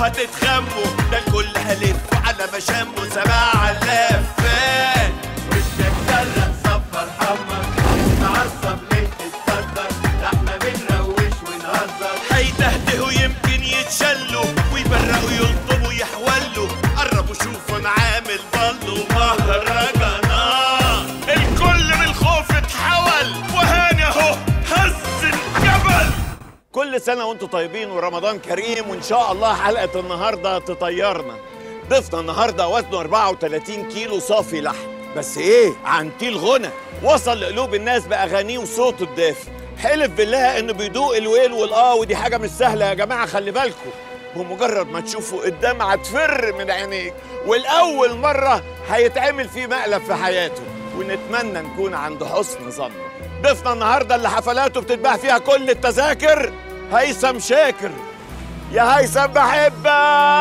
هتتخموا ده الكل هلف على مشامه سماع اللفات وشك درق صفر حمر تعصب ليه تتقدر ده احنا بنروش ونهزر هيتهتهوا يمكن يتشلوا ويبرقوا يلطموا يحولوا قربوا شوفوا انا عامل بالو مهرجانات الكل من الخوف اتحول وهاني اهو هز الجبل كل سنة وانتم طيبين ورمضان كريم وان شاء الله حلقة النهاردة تطيرنا ضيفنا النهاردة وزنه 34 كيلو صافي لحم بس ايه عنتيل غنى وصل لقلوب الناس بأغانيه وصوته الدافي حلف بالله انه بيدوق الويل والاه ودي حاجة مش سهلة يا جماعة خلي بالكم بمجرد ما تشوفوا الدمعة تفر من عينيك والأول مرة هيتعمل فيه مقلب في حياته ونتمنى نكون عند حسن ظنه ضيفنا النهارده اللي حفلاته بتتباع فيها كل التذاكر هيثم شاكر يا هيثم بحبك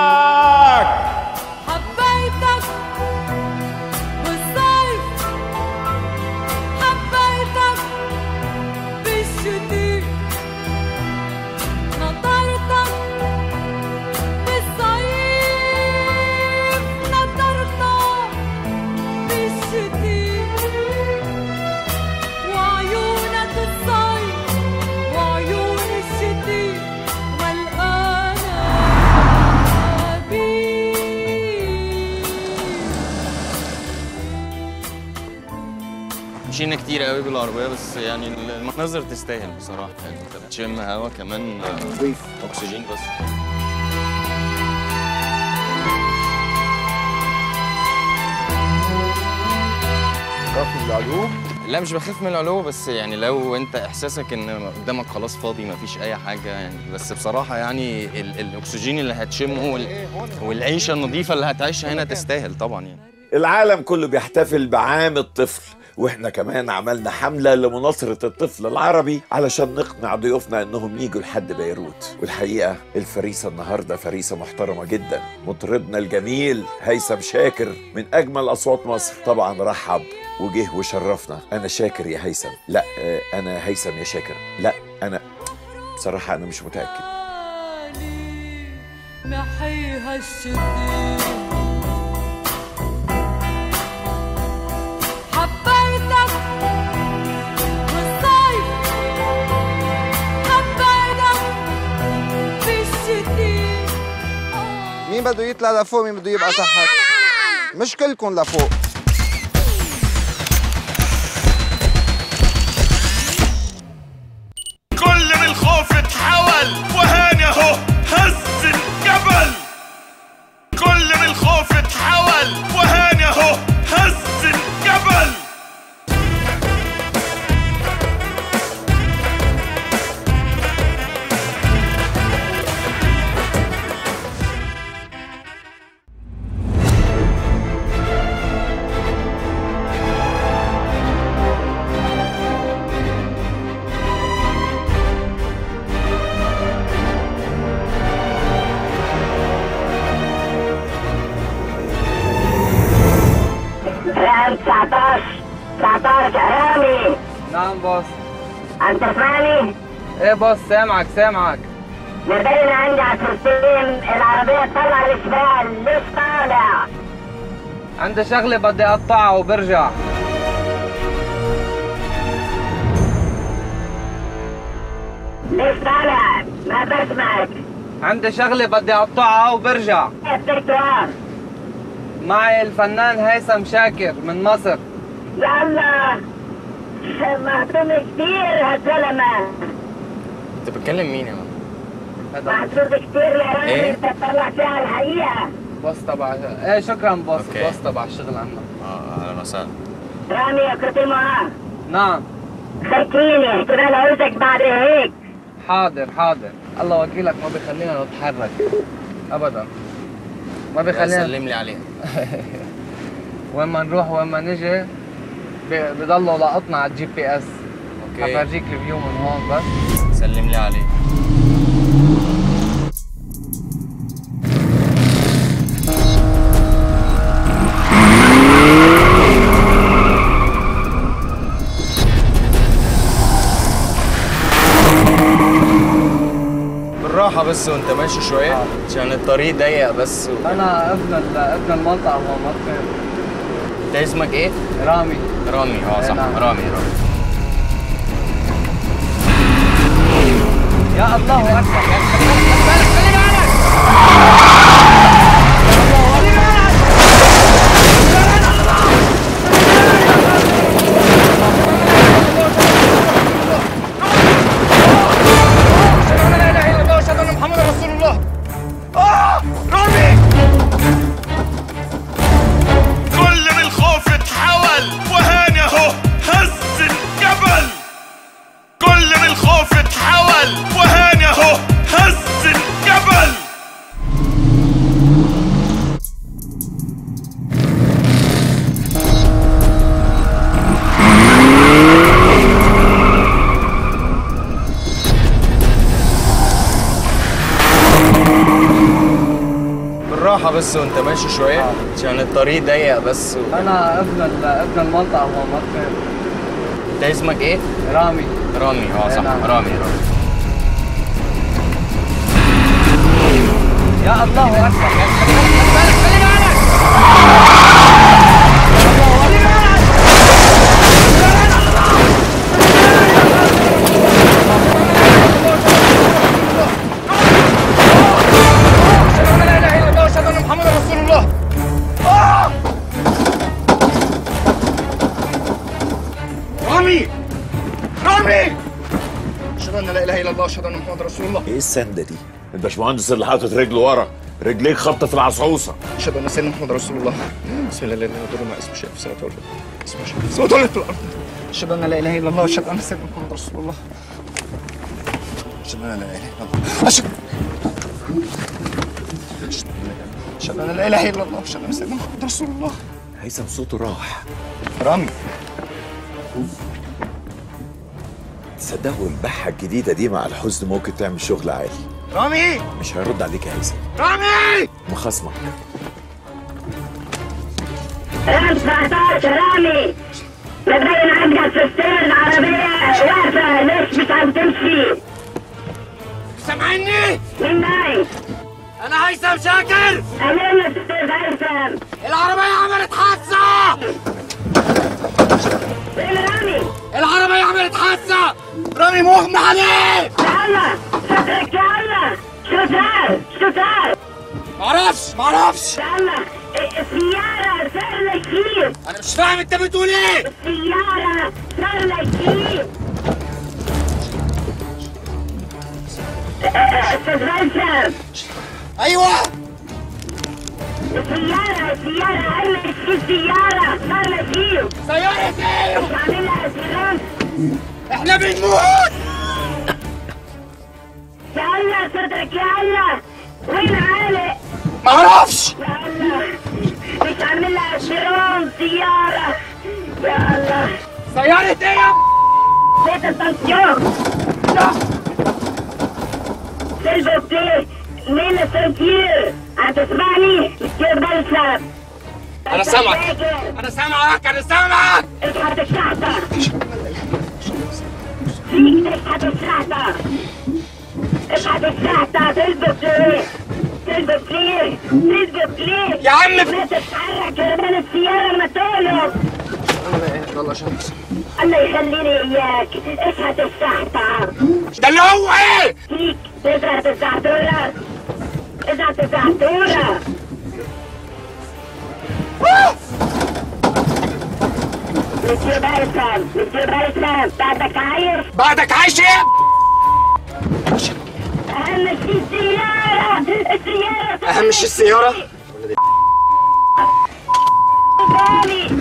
حبيتك بالصيف حبيتك بالشتي نطرتك بالصيف نطرتك بالشتي وعيونك الصيف وعيون الشتي والأنا بيك مشينا كتير قوي بالعربية بس يعني المناظر تستاهل بصراحة يعني انت بتشم هوا كمان نظيف أكسجين بس خاف من العلو لا مش بخاف من العلو بس يعني لو انت احساسك ان قدامك خلاص فاضي مفيش اي حاجه يعني بس بصراحه يعني ال الاكسجين اللي هتشمه وال والعيشه النظيفه اللي هتعيشها هنا تستاهل طبعا يعني العالم كله بيحتفل بعام الطفل واحنا كمان عملنا حملة لمناصرة الطفل العربي علشان نقنع ضيوفنا انهم يجوا لحد بيروت والحقيقة الفريسة النهاردة فريسة محترمة جدا مطربنا الجميل هيثم شاكر من اجمل اصوات مصر طبعا رحب وجه وشرفنا انا شاكر يا هيثم لا آه، انا هيثم يا شاكر لا انا بصراحة انا مش متأكد لي محيها الشتي حبيتك بالصيف حبيتك بالشتي مين بده يطلع لفوق مين بده يبقى تحت مش كلكم لفوق كل من الخوف اتحول وهاني اهو هز الجبل كل من الخوف اتحول وهاني اهو هز الجبل رقم 19 19 رامي نعم بوس انت تسمعني؟ ايه بوس سامعك سامعك نبين عندي عصرتين العربية تطلع الشمال ليش طالع؟ عندي شغلة بدي اقطعها وبرجع ليش طالع؟ ما بسمعك عندي شغلة بدي اقطعها وبرجع التكتوار معي الفنان هيثم شاكر من مصر يا الله مهضوم كتير هالزلمة انت بتكلم مين يا مان؟ هذا محظوظ كتير يا رامي إيه؟ انت تطلع فيها الحقيقة بوس تبع ايه شكرا بوس أوكي. بوس تبع الشغل عنا اه اهلا وسهلا رامي يا كنت معاه نعم خليني احتمال عاوزك بعد هيك حاضر حاضر الله وكيلك ما بيخلينا نتحرك ابدا ما بيخلينا سلم لي عليها وين ما نروح وين ما نجي بي- بضلوا لاقطنا على الجي بي اس اوكي حفرجيك الفيو من هون بس سلم لي عليه بالراحة بالراحه بس وانت ماشي شويه عشان الطريق ضيق بس و... انا ابن ال- ابن المنطقه هو منطقه انت اسمك ايه رامي رامي اه صح نعم. رامي رامي يا الله اكبر يا خلي بالك خلي بالك اشهد ان لا اله الا الله واشهد ان محمدا رسول الله كل من الخوف اتحول وهاني اهو هز الجبل كل من الخوف اتحول وهاني اهو هز الجبل بالراحه بس وانت ماشي شويه عشان الطريق ضيق بس و... انا ابن ال- ابن المنطقه هو منطقه انت اسمك ايه رامي رامي اه صح نعم. رامي رامي يا الله اكبر يا خلي بالك خلي بالك اشهد ان لا اله الا الله واشهد ان محمدا رسول الله رامي رامي اشهد ان لا اله الا الله واشهد ان محمدا رسول الله ايه السندة دي؟ الباشمهندس اللي حاطط رجله ورا رجليك خبطة في العصعوصة اشهد ان سيدنا محمد رسول الله بسم الله لا اله الا الله ما اسمه شيء في السماوات والارض اسمه شيء في السماوات والارض في الارض اشهد ان لا اله الا الله واشهد ان سيدنا محمد رسول الله اشهد ان لا اله الا الله اشهد اشهد ان لا اله الا الله واشهد ان سيدنا محمد رسول الله هيثم صوته راح رامي تصدقوا البحة الجديدة دي مع الحزن ممكن تعمل شغل عالي رامي مش هيرد عليك يا هيثم رامي مخاصمك رام 19 رامي مبين عندك في السير العربية واقفة ليش مش عم تمشي؟ سامعني مين نايم؟ انا هيثم شاكر أمين أستاذ هيثم العربيه عملت حادثه فين رامي؟ العربيه عملت حادثه رامي مغمى عليه يلا صدرك يلا شو صار؟ شو صار؟ معرفش معرفش يلا السيارة صار لها شيء انا مش فاهم انت بتقول ايه السيارة صار لها شيء أستاذ هيثم ايوه السيارة السيارة عملت شي السيارة صار لها شيء سيارة ايه مش عاملها اسيرانس احنا بنموت يا الله صدرك يا الله وين عالق معرفش يا الله مش عامل لها اسيرانس سيارة يا الله سيارة ايه يا زيت التنسيون سيلفو بلي مين السنتير هتسمعني كتير بلسم انا سامعك انا سامعك انا سامعك اصحى الشحطة فيك تصحى الشحطة اصحى الشحطة سيلفو بلي سيلفو بلي سيلفو بلي يا عم ما تتحرك كمان السيارة ما تقلب والله شمس الله يخليني اياك اصحى الشحطة ده اللي هو ايه فيك تزرع الزعتورة ازرع الزعتورة مسيو باسم مسيو باسم بعدك عايش بعدك عايش ايه اهم شيء السيارة السيارة اهم شيء السيارة بالي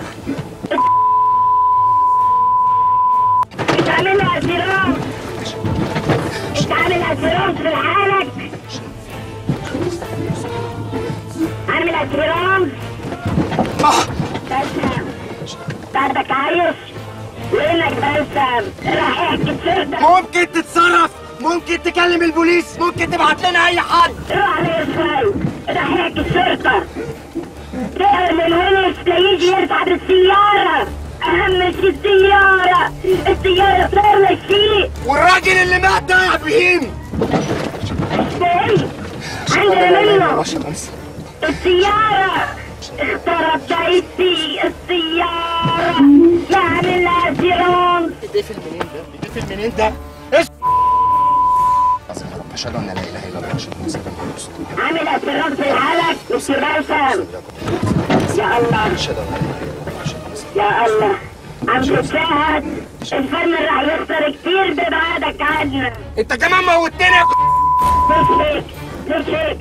مش عاملها سيرام مش عاملها سيرام في حالك عاملها سيرام بسم بعدك عايش وينك بسم راح احكي سيرتك ممكن تتصرف ممكن تكلم البوليس ممكن تبعت لنا اي حد روح عليه شوي راح يحكي الشرطة تقر من هنا ليجي يرفع بالسيارة أهم شي السيارة السيارة صار لها شيء والراجل اللي مات ده يا ابراهيم ايه عندنا منه السيارة اخترب دايتي السيارة يعمل لها سيران في منين ده؟ أشهد أن لا إله إلا الله وأشهد أن سيدنا محمد رسول الله عامل اسيران في الحلق مش بلسم يا الله أشهد أن لا إله إلا الله وأشهد أن سيدنا يا الله عم تتشاهد الفن راح يخسر كتير ببعدك عنا أنت كمان موتني يا ليش هيك؟ ليش هيك؟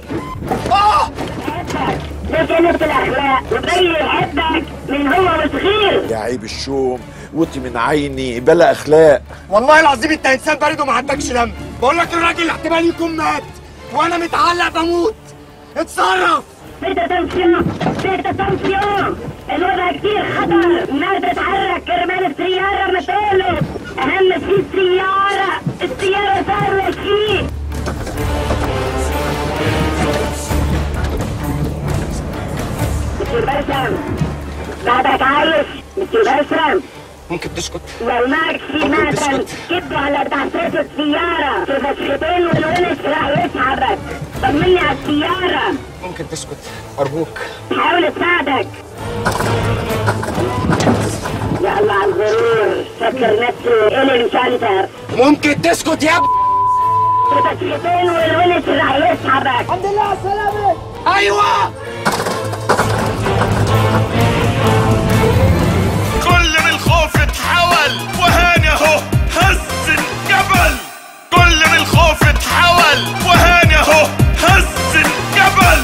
بحبك ليش قلة الأخلاق؟ وبي يحبك من هو وصغير يا عيب الشوم وطي من عيني بلا اخلاق والله العظيم أنت إنسان بارد وما عندكش دم بقول لك الراجل احتمال يكون مات وأنا متعلق بموت اتصرف بيتا تنسيون بيتا تنسيون الوضع كتير خطر الناس بتتحرك كرمال السيارة متقلب أهم شي السيارة السيارة صار لها شي مسيو بسم بعدك عايش مسيو بسم ممكن تسكت لو معك شي معدن كبه على تعسيس السيارة في فشختين والونش راح يسحبك طمني على السيارة ممكن تسكت أرجوك حاول اساعدك يا الله على الغرور فكر نفسه الي مشانتر ممكن تسكت يا ابني بتشكيتين والونش راح يسحبك أيوه كل من الخوف اتحول وهاني اهو هز الجبل كل من الخوف اتحول وهاني اهو هز الجبل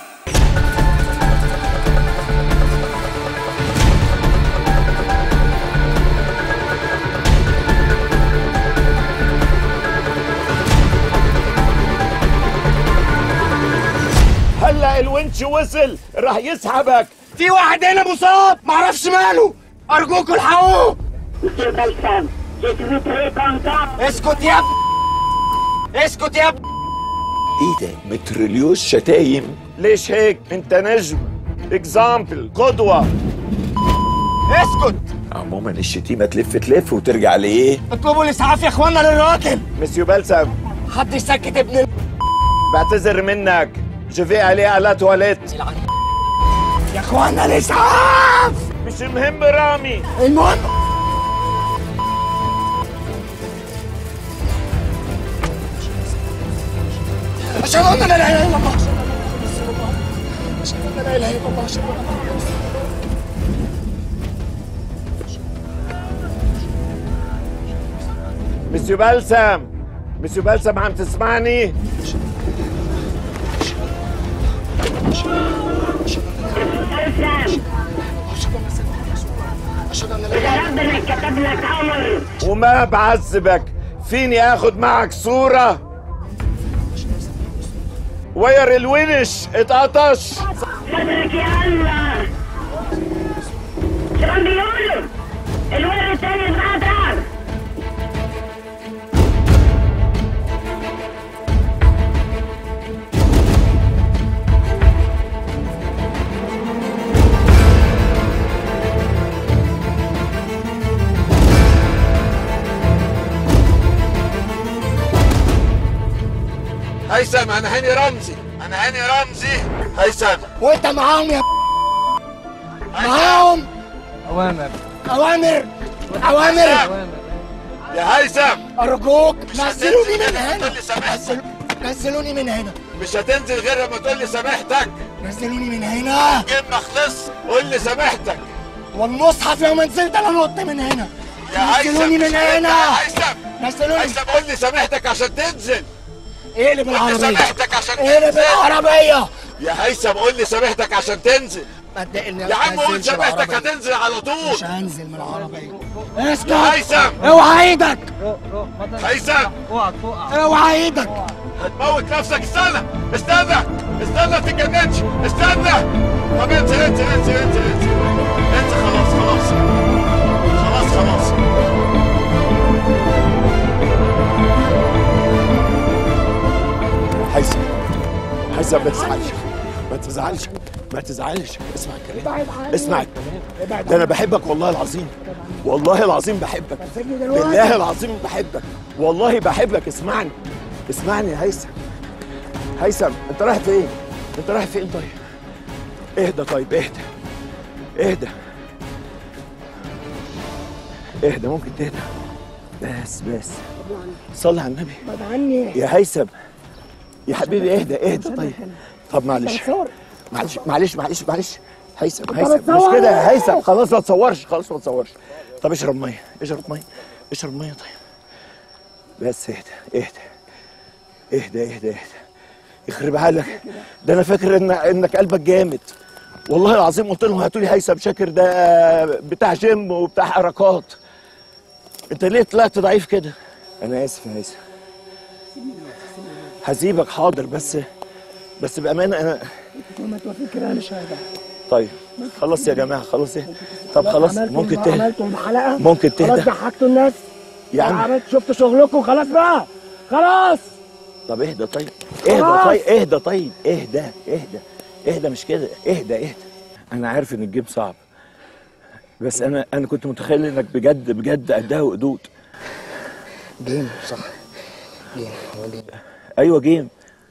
هلا الونش وصل راح يسحبك في واحد هنا مصاب معرفش ماله أرجوكوا الحقوه مسيو بلسم جيت ويتري كونتاكت اسكت يا ابني اسكت يا ابني ايه ده متريليوس شتايم ليش هيك انت نجم اكزامبل قدوة اسكت عموما الشتيمة تلف تلف وترجع لايه اطلبوا الاسعاف يا اخوانا للراجل مسيو بلسم حد يسكت ابن ال... بعتذر منك جفي عليه على تواليت يا اخوانا الاسعاف مش المهم رامي المهم أشهد أن لا إله إلا الله أشهد أن لا إله إلا الله أشهد أن محمدا رسول الله مسيو بلسم مسيو بلسم عم تسمعني بلسم أشهد أن لا إله إذا ربنا كتب لك عمر وما بعذبك فيني اخد معك صورة وير الونش اتقطش صدرك يا الله شو عم بيقولوا؟ الورد الثاني انقطع هيثم انا هاني رمزي انا هاني رمزي هيثم وأنت معاهم يا معاهم أوامر أوامر أوامر يا هيثم أرجوك مش نزلوني هتنزل من غير لما هنا تقول لي سامحني. نزل- نزلوني من هنا مش هتنزل غير لما تقول لي سامحتك نزلوني من هنا جيب ما خلص قول لي سامحتك والمصحف لو ما نزلت انا نط من هنا يا هيثم نزلوني مش من هينفع هنا يا هيثم نزلوني هيثم قول لي سامحتك عشان تنزل اقلب قول لي العربية سامحتك عشان اقلب تنزل العربية يا هيثم قول لي سامحتك عشان تنزل ما تدقني يا عم قول تنزلش سامحتك العربية. هتنزل على مش طول هنزل من العربية اسكت يا هيثم اوعى ايدك هيثم اوعى ايدك هتموت نفسك استنى استنى استنى ما تتجننش استنى طب انزل انزل انزل انزل انزل انزل خلاص خلاص خلاص خلاص هيثم هيثم ما تزعلش ما تزعلش ما تزعلش اسمع الكلام اسمع الكلام ده انا بحبك والله العظيم والله العظيم بحبك بالله العظيم بحبك والله بحبك اسمعني اسمعني يا هيثم هيثم انت رايح فين انت رايح فين طيب اهدى طيب اهدى اهدى اهدى ممكن تهدى بس بس صلي على النبي بعد عني يا هيثم يا حبيبي اهدى اهدى طيب طب معلش معلش معلش معلش معلش هيثم هيثم مش بتصور. كده يا هيثم خلاص ما تصورش خلاص ما تصورش طب اشرب ميه اشرب ميه اشرب ميه طيب بس اهدى اهدى اهدى اهدى اهدى يخرب عقلك ده انا فاكر ان انك قلبك جامد والله العظيم قلت لهم هاتوا لي هيثم شاكر ده بتاع جيم وبتاع حركات انت ليه طلعت ضعيف كده انا اسف يا هيثم هسيبك حاضر بس بس بامانه انا ما تفكرنيش هذا طيب خلاص يا جماعه خلاص ايه طب خلاص عملتوا- ممكن تهدى عملتوا الحلقه ممكن خلاص تهدى ضحكتوا الناس يا عم عملت شفتوا شغلكم خلاص بقى خلاص طب اهدى طيب اهدى خلاص. طيب اهدى طيب اهدى اهدى اهدى مش كده اهدى اهدى انا عارف ان الجيم صعب بس انا انا كنت متخيل انك بجد بجد قدها وقدود جيم صح جيم هو جيم ايوه جيم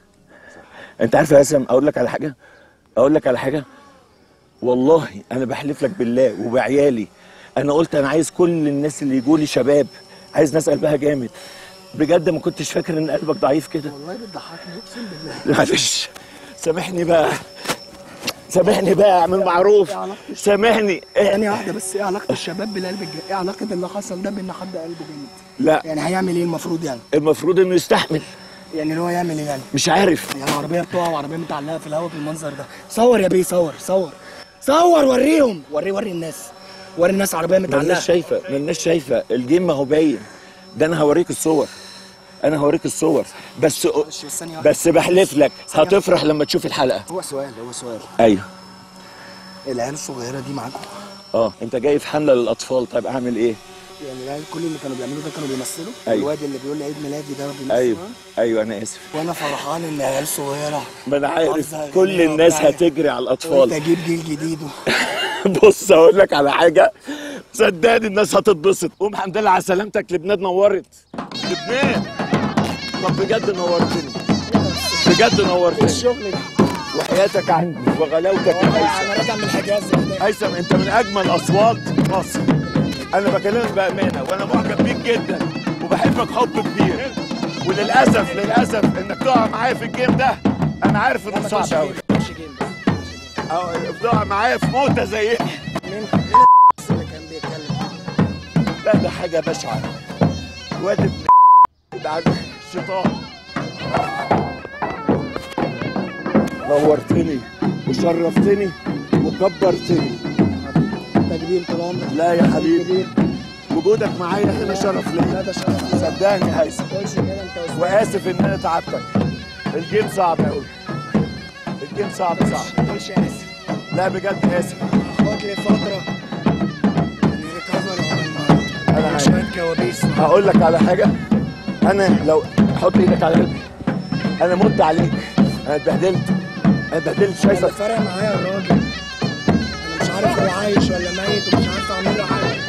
انت عارف يا هاسم اقول لك على حاجه اقول لك على حاجه والله انا بحلف لك بالله وبعيالي انا قلت انا عايز كل الناس اللي يجوا لي شباب عايز ناس قلبها جامد بجد ما كنتش فاكر ان قلبك ضعيف كده والله بتضحكني اقسم بالله معلش سامحني بقى سامحني بقى اعمل معروف سامحني إيه؟ ثانية واحدة بس ايه علاقة الشباب بالقلب الجامد؟ ايه علاقة اللي حصل ده بان حد قلبه جامد؟ لا يعني هيعمل ايه المفروض يعني؟ المفروض انه يستحمل يعني اللي هو يعمل ايه يعني؟ مش عارف يعني العربية بتقع وعربية متعلقة في الهواء بالمنظر ده صور يا بيه صور صور صور وريهم وري وري الناس وري الناس عربية ما متعلقة الناس شايفه ما الناس شايفه الجيم ما هو باين ده انا هوريك الصور انا هوريك الصور بس بس ثانية واحدة. بس بحلف لك هتفرح لما تشوف الحلقه هو سؤال هو سؤال ايوه العيال الصغيرة دي معاكم اه انت جاي في حمله للاطفال طيب اعمل ايه يعني العيال كل اللي كانوا بيعملوه ده كانوا بيمثلوا أيوة. الواد اللي بيقول لي عيد ميلادي ده بيمثل ايوه ايوه انا اسف وانا فرحان ان عيال صغيرة ما انا عارف قصدها كل غنية الناس وبتاع. هتجري على قلت الاطفال اجيب جيل جديد و... بص اقول لك على حاجه صدقني الناس هتتبسط قوم الحمد لله على سلامتك لبنان نورت لبنان طب بجد نورتني بجد نورتني الشغل ده وحياتك عندي وغلاوتك يا هيثم انا راجع من الحجاز هنا. هيثم انت من اجمل اصوات مصر انا بكلمك بامانه وانا معجب بيك جدا وبحبك حب كبير وللاسف للاسف انك تقع معايا في الجيم ده انا عارف انه صعب قوي مش جيم او تقع معايا في موته زي مين مين اللي كان بيتكلم لا ده حاجه بشعه واد ابن ده عند الشيطان نورتني وشرفتني وكبرتني تكبير طول عمرك لا يا حبيبي وجودك معايا هنا شرف لا ليا ده شرف صدقني يا هيثم تقولش كده انت أستاذ. واسف ان انا تعبتك الجيم صعب قوي الجيم صعب صعب تقولش اسف لا بجد اسف خد لي فتره يعني ريكفر أنا على عارف. شويه كوابيس هقول لك على حاجه انا لو حط ايدك على قلبي انا مت عليك انا اتبهدلت انا اتبهدلت انا شايفك فرق معايا الراجل انا مش عارف هو عايش ولا ميت ومش عارف اعمل له حاجه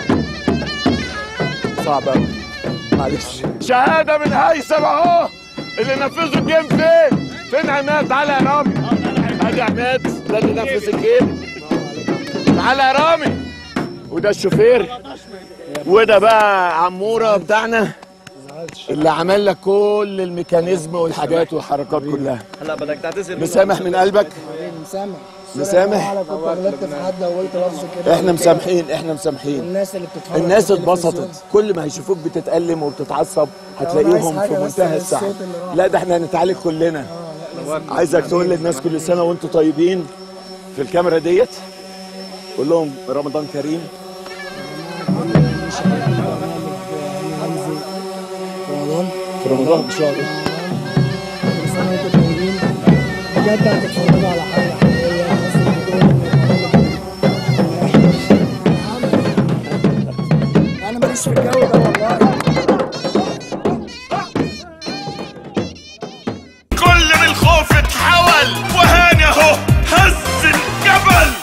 صعب قوي معلش شهاده من هيثم اهو اللي نفذوا الجيم فين؟ فين عماد؟ تعالى يا رامي ادي عماد ده اللي نفذ الجيم تعالى يا رامي وده الشوفير وده بقى عموره بتاعنا اللي عمل لك كل الميكانيزم والحاجات والحركات كلها هلا بدك تعتذر مسامح من قلبك مسامح مسامح على كنت غلطت في حد وقلت لفظ كده احنا مسامحين احنا مسامحين الناس اللي بتتفرج الناس في التلفزيون. اتبسطت كل ما هيشوفوك بتتألم وبتتعصب عايز هتلاقيهم حاجة في بس منتهى الصوت السعادة اللي راح. لا ده احنا هنتعالج كلنا عايزك تقول للناس كل سنة وانتم طيبين في الكاميرا ديت قول لهم رمضان كريم رمضان في رمضان ان شاء الله كل سنه وانتم طيبين بجد هتتفرجوا على حاجه حقيقيه الناس اللي بتقول انا ماليش في الجو ده والله كل من الخوف اتحول وهاني اهو هز الجبل